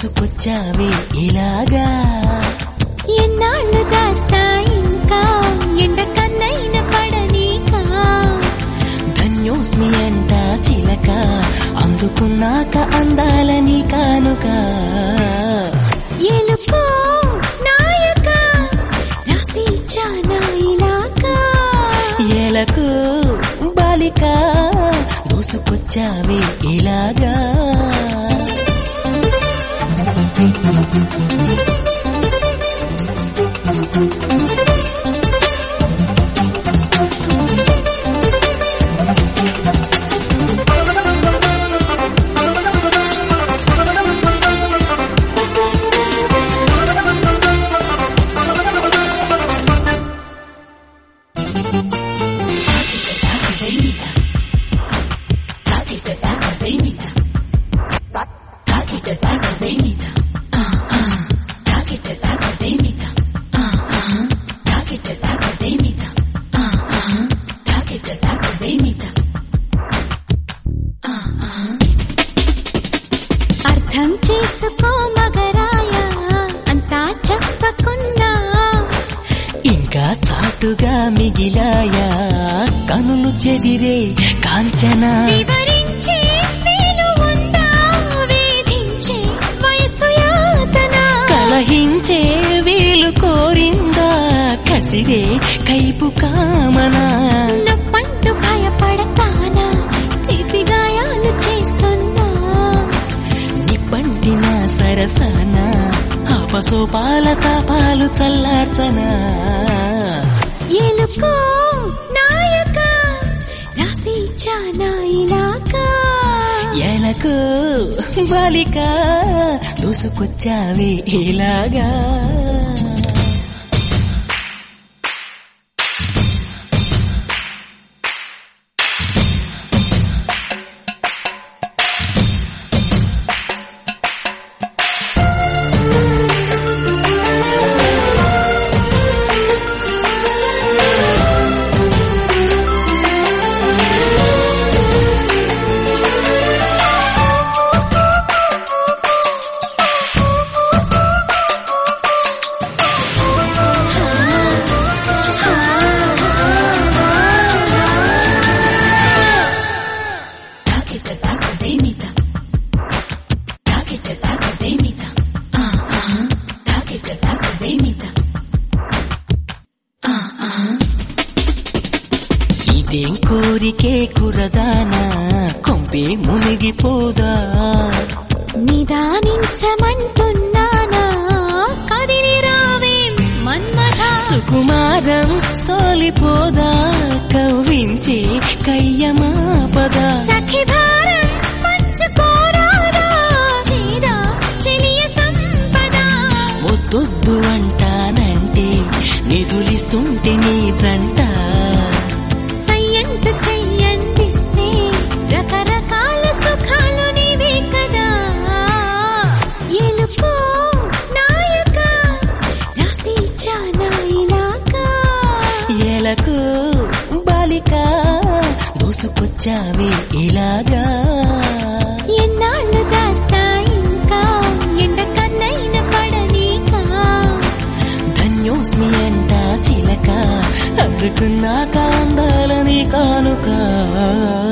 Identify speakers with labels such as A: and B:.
A: దూసుకొచ్చావే ఇలాగా
B: ఎన్నాళ్ళు దాస్తా ఇంకా ఎండ కన్నైన పడనీకా
A: ధన్యోస్మి అంట చిలక అందుకున్నాక అందాలని కానుక
B: ఎలుకో నాయక రాసి చాలా ఇలాగా
A: ఎలకు బాలిక దూసుకొచ్చావే ఇలాగా
B: అర్థం చేసుకో మగరాయ అంతా చెప్పకున్నా
A: ఇంకా చాటుగా మిగిలాయా కనులు చెదిరే కాంచనా
B: వివరించే మేలు ఉందా వేధించే వయసు యాతన
A: కలహించే వీలు కోరిందా కసిరే కైపు కామనా
B: నొప్పంటూ భయపడతానా తీపి గాయాలు చేస్తున్నా
A: నిప్పంటిన సరసన అపసోపాల తాపాలు చల్లార్చనా
B: ఎలుకో నాయక రాసి చాలా ఇలాగా
A: ఎలకు బాలిక దూసుకొచ్చావే ఇలాగా ఇదేం కోరికే కురదానా కొంపే మునిగిపోదా
B: నిదానించమంటున్నానా కదిలి రావేం మన్మథ
A: సుకుమారం సోలిపోదా కవ్వించే కయ్యమాపదా
B: సఖి భారం పంచుకోరాదా చేదా చెలియ సంపద
A: వద్దొద్దు అంటానంటే నిధులిస్తుంటే నీ జంట
B: సయ్యంటు చెయ్యందిస్తే రకరకాల సుఖాలు నీవే కదా ఎలుకో నాయక రాసి చాలా ఇలాగా
A: ఎలకు బాలిక దూసుకొచ్చావే ఇలాగా
B: ఎన్నాళ్ళు దాస్తా ఇంకా ఎండ కన్నైన పడనీకా
A: ధన్యోస్మి అంట చిలక అందుకున్నాక అందాలని కానుక